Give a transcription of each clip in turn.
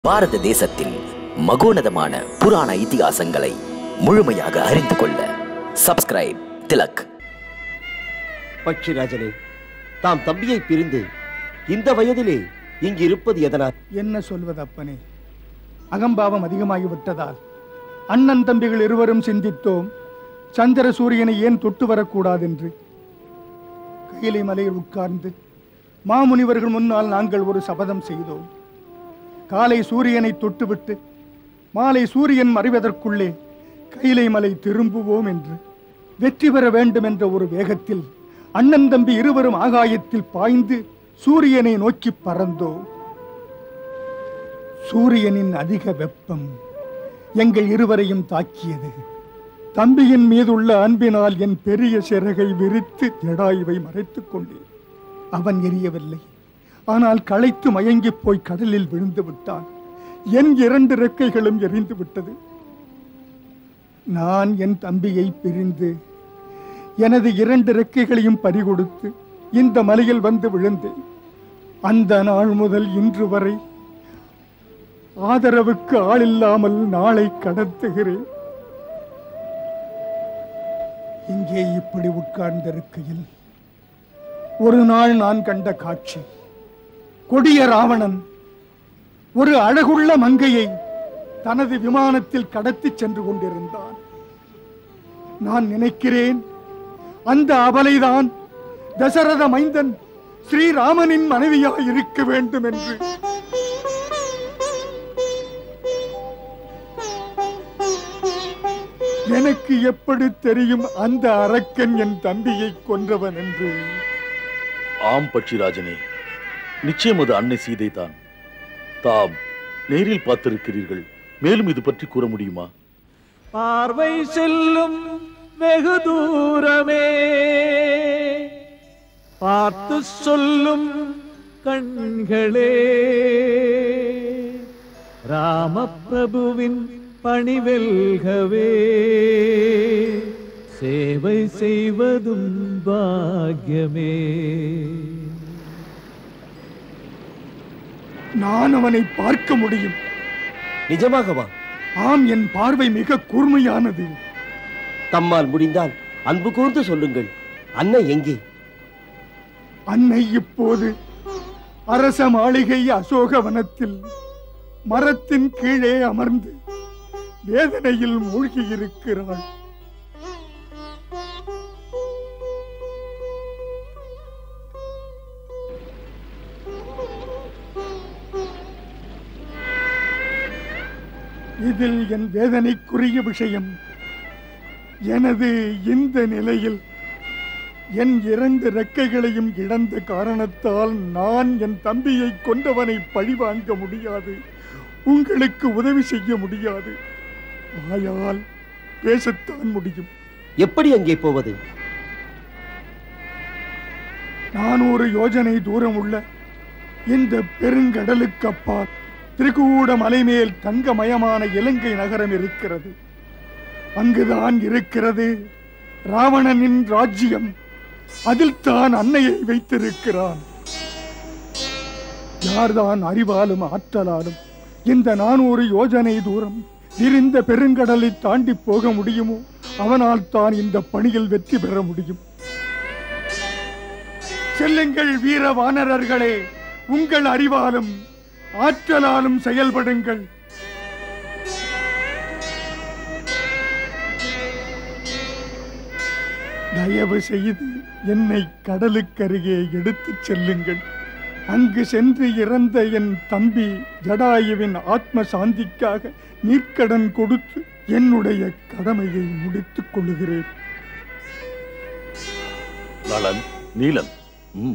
பாரத தேசத்தில் மகோனதமான புராண இதிகாசங்களை முழுமையாக அறிந்து கொள்ள சப்ஸ்கிரைப் திலக் பட்சிராஜனே தாம் தம்பியை பிரிந்து இந்த வயதிலே இங்கு இருப்பது எதனால் என்ன சொல்வது அப்பனே அகம்பாவம் அதிகமாகிவிட்டதால் அண்ணன் தம்பிகள் இருவரும் சிந்தித்தோம் சந்திர சூரியனை ஏன் தொட்டு வரக்கூடாதென்று கையிலை மலையில் உட்கார்ந்து மாமுனிவர்கள் முன்னால் நாங்கள் ஒரு சபதம் செய்தோம் காலை சூரியனை தொட்டுவிட்டு மாலை சூரியன் மறைவதற்குள்ளே கையிலை மலை திரும்புவோம் என்று வெற்றி பெற வேண்டும் என்ற ஒரு வேகத்தில் அண்ணன் தம்பி இருவரும் ஆகாயத்தில் பாய்ந்து சூரியனை நோக்கி பறந்தோம் சூரியனின் அதிக வெப்பம் எங்கள் இருவரையும் தாக்கியது தம்பியின் மீதுள்ள அன்பினால் என் பெரிய சிறகை விரித்து ஜடாயுவை மறைத்துக் கொண்டேன் அவன் எரியவில்லை ஆனால் களைத்து மயங்கிப் போய் கடலில் விழுந்து விட்டான் என் இரண்டு ரெக்கைகளும் எரிந்து விட்டது நான் என் தம்பியை பிரிந்து எனது இரண்டு ரெக்கைகளையும் பறிகொடுத்து இந்த மலையில் வந்து விழுந்தேன் அந்த நாள் முதல் இன்று வரை ஆதரவுக்கு ஆளில்லாமல் நாளை கடத்துகிறேன் இங்கே இப்படி உட்கார்ந்திருக்கையில் ஒரு நாள் நான் கண்ட காட்சி கொடிய ராவணன் ஒரு அழகுள்ள மங்கையை தனது விமானத்தில் கடத்திச் சென்று கொண்டிருந்தான் நான் நினைக்கிறேன் அந்த அபலைதான் தசரத மைந்தன் ஸ்ரீராமனின் மனைவியாய் இருக்க வேண்டும் என்று எனக்கு எப்படி தெரியும் அந்த அரக்கன் என் தம்பியை கொன்றவன் என்று ஆம் பட்சிராஜனே நிச்சயம் அது அன்னை சீதை தான் தாம் நேரில் பார்த்திருக்கிறீர்கள் மேலும் இது பற்றி கூற முடியுமா பார்வை செல்லும் வெகு தூரமே பார்த்து சொல்லும் கண்களே ராமபிரபுவின் பணிவெல்கவே சேவை செய்வதும் பாக்கியமே நான் அவனை பார்க்க முடியும் நிஜமாகவா ஆம் என் பார்வை மிக கூர்மையானது தம்மால் முடிந்தால் அன்பு கூர்ந்து சொல்லுங்கள் அன்னை எங்கே அன்னை இப்போது அரச மாளிகை அசோகவனத்தில் மரத்தின் கீழே அமர்ந்து வேதனையில் மூழ்கி இருக்கிறாள் இதில் என் வேதனைக்குரிய விஷயம் எனது இந்த நிலையில் என் இரண்டு ரெக்கைகளையும் இழந்த காரணத்தால் நான் என் தம்பியை கொண்டவனை பழிவாங்க முடியாது உங்களுக்கு உதவி செய்ய முடியாது வாயால் பேசத்தான் முடியும் எப்படி அங்கே போவது நானூறு யோஜனை தூரம் உள்ள இந்த பெருங்கடலுக்கு அப்பால் திரிகூட மலைமேல் தங்கமயமான இலங்கை நகரம் இருக்கிறது அங்குதான் இருக்கிறது ராவணனின் ராஜ்யம் அதில் தான் அன்னையை வைத்திருக்கிறான் யார்தான் அறிவாலும் ஆற்றலாலும் இந்த நானூறு யோஜனை தூரம் விரிந்த பெருங்கடலை தாண்டி போக முடியுமோ அவனால் தான் இந்த பணியில் வெற்றி பெற முடியும் செல்லுங்கள் வீர வானரர்களே உங்கள் அறிவாலும் ஆற்றலாலும் செயல்படுங்கள் தயவு செய்து என்னை கடலுக்கருகே எடுத்துச் செல்லுங்கள் அங்கு சென்று இறந்த என் தம்பி ஜடாயுவின் ஆத்ம சாந்திக்காக நீர்க்கடன் கொடுத்து என்னுடைய கடமையை முடித்துக் கொள்கிறேன் நளன் நீலன் ம்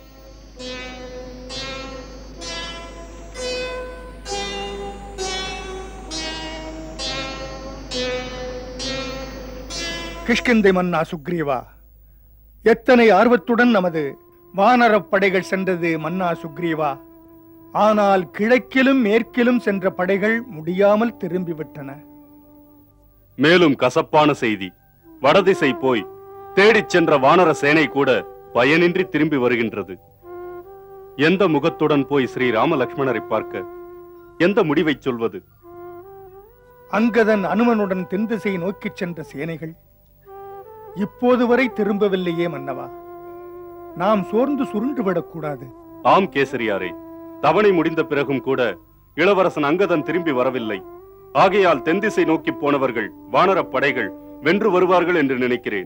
கிஷ்கிந்தை மன்னா சுக்ரீவா எத்தனை ஆர்வத்துடன் நமது வானரப் படைகள் சென்றது மன்னா சுக்ரீவா ஆனால் கிழக்கிலும் மேற்கிலும் சென்ற படைகள் முடியாமல் திரும்பிவிட்டன மேலும் கசப்பான செய்தி வடதிசை போய் தேடிச் சென்ற வானர சேனை கூட பயனின்றி திரும்பி வருகின்றது எந்த முகத்துடன் போய் ஸ்ரீ ராம லக்ஷ்மணரை பார்க்க எந்த முடிவைச் சொல்வது அங்கதன் அனுமனுடன் தென் திசை நோக்கிச் சென்ற சேனைகள் இப்போது வரை திரும்பவில்லையே மன்னவா நாம் சோர்ந்து சுருண்டு விடக்கூடாது ஆம் கேசரியாரே தவணை முடிந்த பிறகும் கூட இளவரசன் அங்கதன் திரும்பி வரவில்லை ஆகையால் தென்திசை நோக்கி போனவர்கள் வானரப் படைகள் வென்று வருவார்கள் என்று நினைக்கிறேன்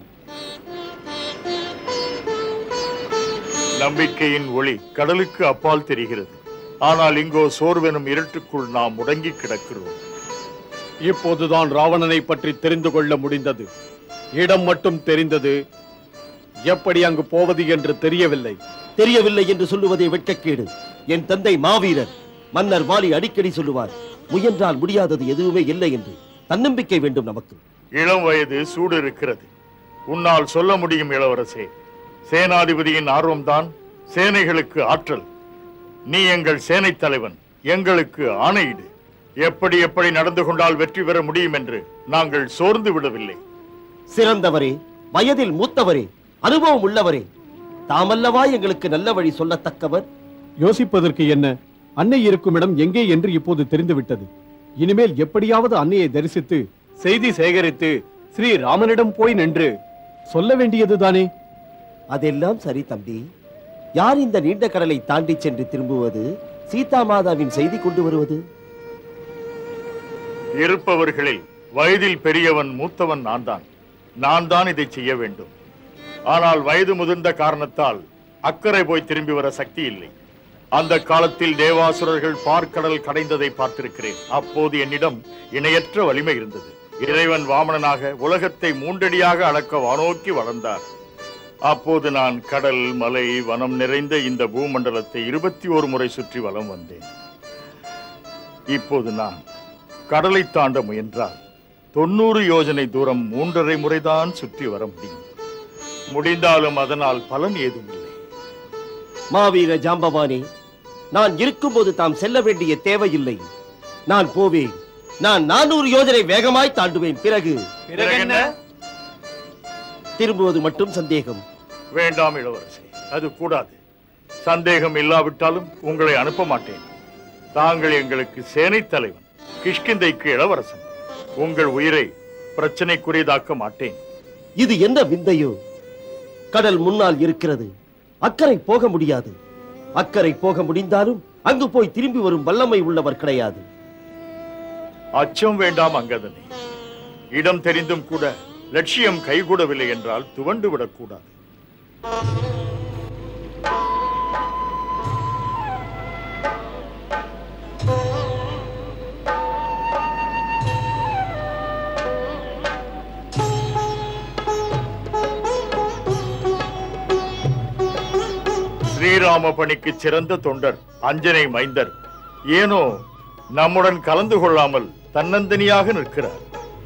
நம்பிக்கையின் ஒளி கடலுக்கு அப்பால் தெரிகிறது ஆனால் இங்கோ சோர்வெனும் இருட்டுக்குள் நாம் முடங்கி கிடக்கிறோம் இப்போதுதான் ராவணனை பற்றி தெரிந்து கொள்ள முடிந்தது இடம் மட்டும் தெரிந்தது எப்படி அங்கு போவது என்று தெரியவில்லை தெரியவில்லை என்று சொல்லுவதே வெட்கக்கேடு என் தந்தை மாவீரர் மன்னர் வாலி அடிக்கடி சொல்லுவார் முயன்றால் முடியாதது எதுவுமே இல்லை என்று தன்னம்பிக்கை வேண்டும் நமக்கு இளம் வயது சூடு இருக்கிறது உன்னால் சொல்ல முடியும் இளவரசே சேனாதிபதியின் ஆர்வம்தான் சேனைகளுக்கு ஆற்றல் நீ எங்கள் சேனை தலைவன் எங்களுக்கு ஆணையிடு எப்படி எப்படி நடந்து கொண்டால் வெற்றி பெற முடியும் என்று நாங்கள் சோர்ந்து விடவில்லை சிறந்தவரே வயதில் மூத்தவரே அனுபவம் உள்ளவரே தாமல்லவா எங்களுக்கு நல்ல வழி சொல்லத்தக்கவர் யோசிப்பதற்கு என்ன அன்னை இருக்கும் இடம் எங்கே என்று இப்போது தெரிந்துவிட்டது இனிமேல் எப்படியாவது அன்னையை தரிசித்து செய்தி சேகரித்து ஸ்ரீ ராமனிடம் போய் நின்று சொல்ல வேண்டியதுதானே அதெல்லாம் சரி தம்பி யார் இந்த நீண்ட கடலை தாண்டி சென்று திரும்புவது சீதா மாதாவின் செய்தி கொண்டு வருவது இருப்பவர்களில் வயதில் பெரியவன் மூத்தவன் நான் தான் நான் தான் இதை செய்ய வேண்டும் ஆனால் வயது முதிர்ந்த காரணத்தால் அக்கறை போய் திரும்பி வர சக்தி இல்லை அந்த காலத்தில் தேவாசுரர்கள் பார்க்கடல் கடைந்ததை பார்த்திருக்கிறேன் அப்போது என்னிடம் இணையற்ற வலிமை இருந்தது இறைவன் வாமனனாக உலகத்தை மூன்றடியாக அளக்க வானோக்கி வளர்ந்தார் அப்போது நான் கடல் மலை வனம் நிறைந்த இந்த பூமண்டலத்தை இருபத்தி ஒரு முறை சுற்றி வலம் வந்தேன் இப்போது நான் கடலை தாண்ட முயன்றால் தொண்ணூறு யோஜனை தூரம் மூன்றரை முறைதான் சுற்றி வர முடியும் முடிந்தாலும் அதனால் பலன் ஏதும் இல்லை மாவீர ஜாம்பவானே நான் இருக்கும்போது தாம் செல்ல வேண்டிய தேவையில்லை நான் போவேன் நான் நானூறு யோஜனை வேகமாய் தாண்டுவேன் பிறகு பிறகு என்ன திரும்புவது மட்டும் சந்தேகம் வேண்டாம் இளவரசி அது கூடாது சந்தேகம் இல்லாவிட்டாலும் உங்களை அனுப்ப மாட்டேன் தாங்கள் எங்களுக்கு சேனை தலைவன் கிஷ்கிந்தைக்கு இளவரசன் உங்கள் உயிரை பிரச்சனைக்குரியதாக்க மாட்டேன் இது என்ன விந்தையோ கடல் முன்னால் இருக்கிறது அக்கறை போக முடியாது அக்கறை போக முடிந்தாலும் அங்கு போய் திரும்பி வரும் வல்லமை உள்ளவர் கிடையாது அச்சம் வேண்டாம் அங்கதனே இடம் தெரிந்தும் கூட லட்சியம் கைகூடவில்லை என்றால் துவண்டு விடக்கூடாது ஸ்ரீராம பணிக்கு சிறந்த தொண்டர் அஞ்சனை மைந்தர் ஏனோ நம்முடன் கலந்து கொள்ளாமல் தன்னந்தனியாக நிற்கிறார்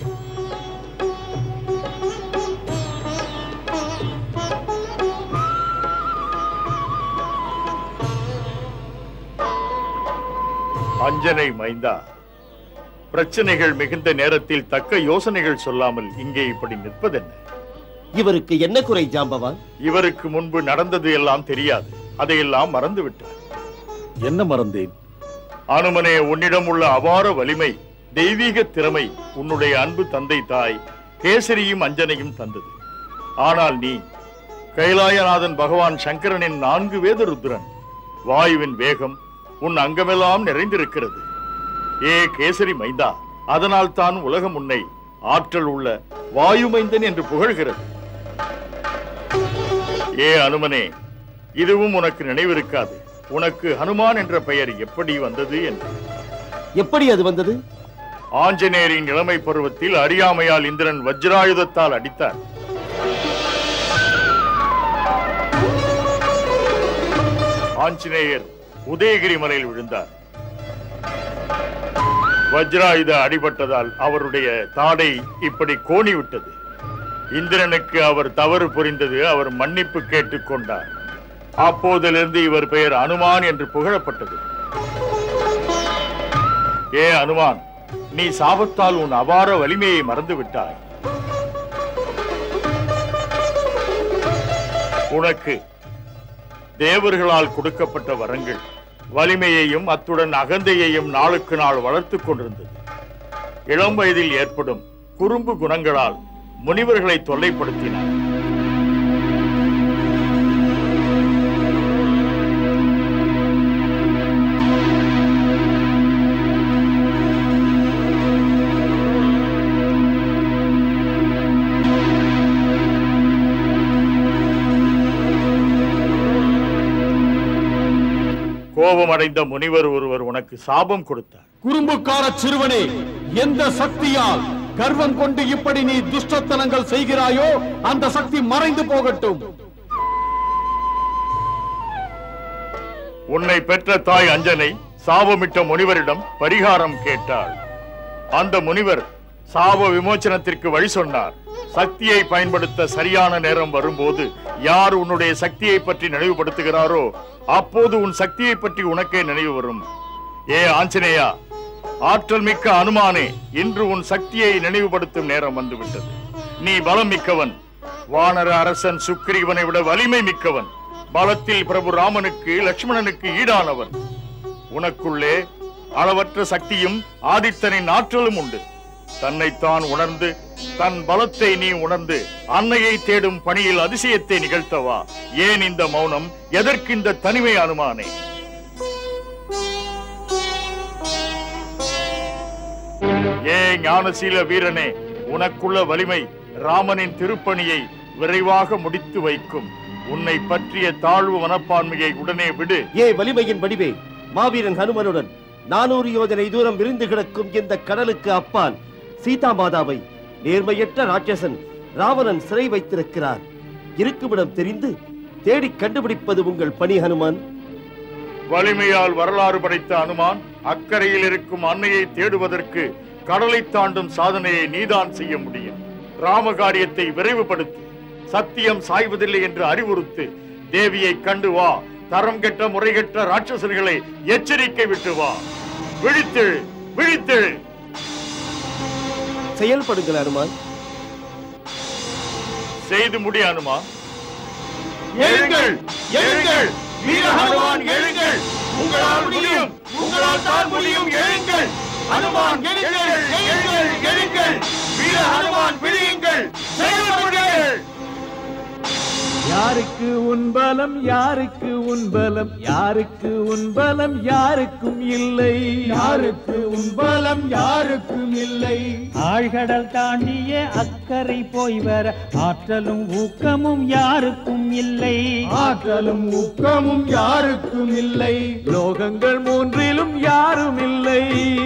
அஞ்சனை மைந்தா பிரச்சனைகள் மிகுந்த நேரத்தில் தக்க யோசனைகள் சொல்லாமல் இங்கே இப்படி நிற்பதென்ன இவருக்கு என்ன குறை ஜாம்பவான் இவருக்கு முன்பு நடந்தது எல்லாம் தெரியாது அதையெல்லாம் மறந்து விட்டார் என்ன மறந்தேன் அனுமனே உன்னிடம் உள்ள அபார வலிமை தெய்வீக திறமை உன்னுடைய அன்பு தந்தை தாய் கேசரியும் அஞ்சனையும் தந்தது ஆனால் நீ கைலாயநாதன் பகவான் சங்கரனின் நான்கு வேத ருத்ரன் வாயுவின் வேகம் உன் அங்கமெல்லாம் நிறைந்திருக்கிறது ஏ கேசரி மைந்தா அதனால் தான் உலகம் உன்னை ஆற்றல் உள்ள வாயுமைந்தன் என்று புகழ்கிறது ஏ அனுமனே இதுவும் உனக்கு நினைவிருக்காது உனக்கு ஹனுமான் என்ற பெயர் எப்படி வந்தது என்று எப்படி அது வந்தது ஆஞ்சநேயரின் இளமை பருவத்தில் அறியாமையால் இந்திரன் வஜ்ராயுதத்தால் அடித்தார் ஆஞ்சநேயர் உதயகிரி மலையில் விழுந்தார் வஜ்ராயுத அடிபட்டதால் அவருடைய தாடை இப்படி கோணி விட்டது இந்திரனுக்கு அவர் தவறு புரிந்தது அவர் மன்னிப்பு கேட்டுக் கொண்டார் அப்போதிலிருந்து இவர் பெயர் அனுமான் என்று புகழப்பட்டது ஏ அனுமான் நீ சாபத்தால் உன் அபார வலிமையை மறந்து விட்டாய் உனக்கு தேவர்களால் கொடுக்கப்பட்ட வரங்கள் வலிமையையும் அத்துடன் அகந்தையையும் நாளுக்கு நாள் வளர்த்துக் கொண்டிருந்தது இளம் வயதில் ஏற்படும் குறும்பு குணங்களால் முனிவர்களை தொல்லைப்படுத்தினார் கோபமடைந்த முனிவர் ஒருவர் உனக்கு சாபம் கொடுத்தார் குறும்புக்கார சிறுவனே எந்த சக்தியால் கர்வம் கொண்டு இப்படி நீ துஷ்டத்தனங்கள் செய்கிறாயோ அந்த சக்தி மறைந்து போகட்டும் உன்னை பெற்ற தாய் அஞ்சனை சாபமிட்ட முனிவரிடம் பரிகாரம் கேட்டாள் அந்த முனிவர் சாப விமோச்சனத்திற்கு வழி சொன்னார் சக்தியை பயன்படுத்த சரியான நேரம் வரும்போது யார் உன்னுடைய சக்தியை பற்றி நினைவுபடுத்துகிறாரோ அப்போது உன் சக்தியை பற்றி உனக்கே நினைவு வரும் ஏ ஆஞ்சநேயா ஆற்றல் மிக்க அனுமானே இன்று உன் சக்தியை நினைவுபடுத்தும் நேரம் வந்துவிட்டது நீ பலம் மிக்கவன் வானர அரசன் சுக்ரீவனை விட வலிமை மிக்கவன் பலத்தில் பிரபு ராமனுக்கு லட்சுமணனுக்கு ஈடானவன் உனக்குள்ளே அளவற்ற சக்தியும் ஆதித்தனின் ஆற்றலும் உண்டு தன்னைத்தான் உணர்ந்து தன் பலத்தை நீ உணர்ந்து அன்னையை தேடும் பணியில் அதிசயத்தை நிகழ்த்தவா ஏன் இந்த மௌனம் எதற்கு இந்த தனிமை அனுமானே ஏ ஞானசீல வீரனே உனக்குள்ள வலிமை ராமனின் திருப்பணியை விரைவாக முடித்து வைக்கும் உன்னை பற்றிய தாழ்வு மனப்பான்மையை உடனே விடு ஏ வலிமையின் வடிவே மாவீரன் ஹனுமனுடன் நானூறு யோஜனை தூரம் விரிந்து கிடக்கும் இந்த கடலுக்கு அப்பால் சீதா மாதாவை நேர்மையற்ற ராட்சசன் ராவணன் சிறை வைத்திருக்கிறார் இருக்குமிடம் தெரிந்து தேடி கண்டுபிடிப்பது உங்கள் பணி ஹனுமான் வலிமையால் வரலாறு படைத்த அனுமான் அக்கறையில் இருக்கும் அன்னையை தேடுவதற்கு கடலை தாண்டும் சாதனையை நீதான் செய்ய முடியும் ராம காரியத்தை விரைவுபடுத்து சத்தியம் சாய்வதில்லை என்று அறிவுறுத்து தேவியை கண்டு வா தரம் கெட்ட முறைகெட்ட ராட்சசர்களை எச்சரிக்கை விட்டு வா விழித்தெழு விழித்தெழு செயல்படுங்கள் ஹனுமான் செய்து முடி அனுமான் எழுங்கள் எழுங்கள் வீர ஹனுமான் எழுங்கள் உங்களால் முடியும் உங்களால் தான் முடியும் எழுங்கள் ஹனுமான் எழுங்கள் எழுங்கள் எழுங்கள் வீர ஹனுமான் விழியுங்கள் செயல்படுங்கள் யாருக்கு உன் பலம் யாருக்கு உன் பலம் யாருக்கு உன் பலம் யாருக்கும் இல்லை யாருக்கு உன் பலம் யாருக்கும் இல்லை ஆழ்கடல் தாண்டிய அக்கறை போய் வர ஆற்றலும் ஊக்கமும் யாருக்கும் இல்லை ஆற்றலும் ஊக்கமும் யாருக்கும் இல்லை லோகங்கள் மூன்றிலும் யாரும் இல்லை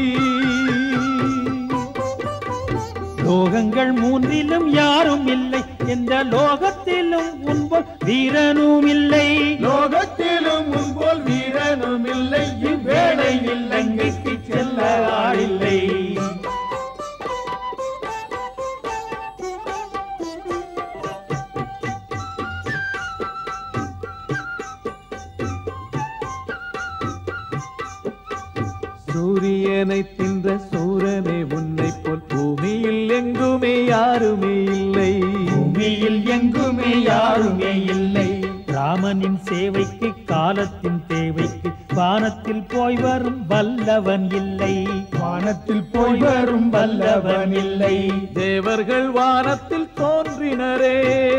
லோகங்கள் மூன்றிலும் யாரும் இல்லை எந்த லோகத்திலும் உன்போல் வீரனும் இல்லை லோகத்திலும் முன்போல் வீரனும் இல்லை இவ்வேளையில் லங்கைக்கு செல்ல ஆளில்லை சூரியனை தின்ற சூரனே உன்னை போல் பூமியில் எங்குமே யாருமே இல்லை பூமியில் எங்குமே யாருமே இல்லை ராமனின் சேவைக்கு காலத்தின் தேவைக்கு வானத்தில் போய் வரும் வல்லவன் இல்லை வானத்தில் போய் வரும் வல்லவன் இல்லை தேவர்கள் வானத்தில் தோன்றினரே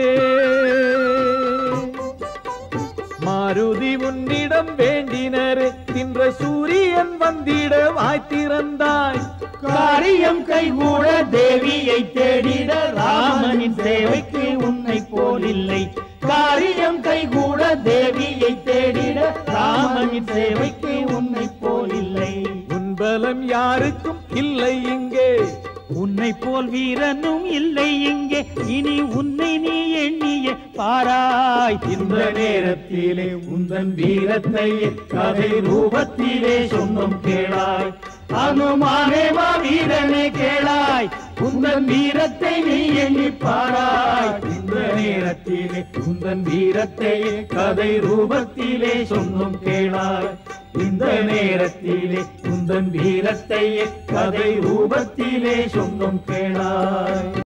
மாருதி உன்னிடம் வேண்டினரே தின்ற சூரியன் வந்திட வாய்த்திறந்தாய் காரியம் கைகூட தேவியை தேடிட ராமனின் சேவைக்கு உன்னை போல் இல்லை காரியம் கைகூட தேவியை தேடிட ராமனின் சேவைக்கு உன்னை போல் இல்லை உன் பலம் யாருக்கும் இல்லை இங்கே உன்னை போல் வீரனும் இல்லை இங்கே இனி உன்னை நீ எண்ணிய பாராய் இந்த நேரத்திலே உந்தன் வீரத்தை கதை ரூபத்திலே சொன்னோம் கேளாய் அனுமானே வா வீரனே கேளாய் உந்தன் வீரத்தை நீ எண்ணி பாராய் இந்த நேரத்திலே உந்தன் வீரத்தை கதை ரூபத்திலே சொன்னோம் கேளாய் இந்த நேரத்திலே உந்தன் வீரத்தை கதை ரூபத்திலே சொன்னோம் கேளாய்